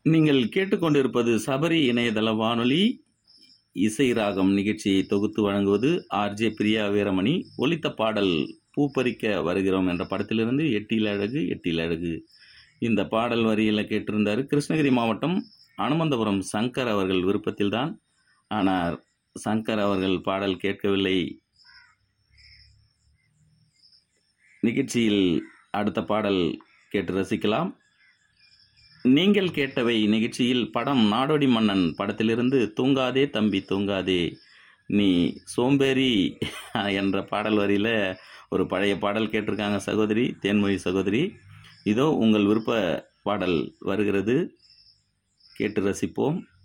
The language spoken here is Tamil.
நீங்கள் கேட்டுக்கொண்டிருப்பது சபரி இணையதள வானொலி இசை ராகம் நிகழ்ச்சியை தொகுத்து வழங்குவது ஆர்ஜே பிரியா வீரமணி ஒலித்த பாடல் பூப்பறிக்க வருகிறோம் என்ற படத்திலிருந்து எட்டில் அழகு எட்டில் அழகு இந்த பாடல் வரியில் கேட்டிருந்தார் கிருஷ்ணகிரி மாவட்டம் அனுமந்தபுரம் சங்கர் அவர்கள் விருப்பத்தில்தான் ஆனால் சங்கர் அவர்கள் பாடல் கேட்கவில்லை நிகழ்ச்சியில் அடுத்த பாடல் கேட்டு ரசிக்கலாம் நீங்கள் கேட்டவை நிகழ்ச்சியில் படம் நாடோடி மன்னன் படத்திலிருந்து தூங்காதே தம்பி தூங்காதே நீ சோம்பேறி என்ற பாடல் வரியில் ஒரு பழைய பாடல் கேட்டிருக்காங்க சகோதரி தேன்மொழி சகோதரி இதோ உங்கள் விருப்ப பாடல் வருகிறது கேட்டு ரசிப்போம்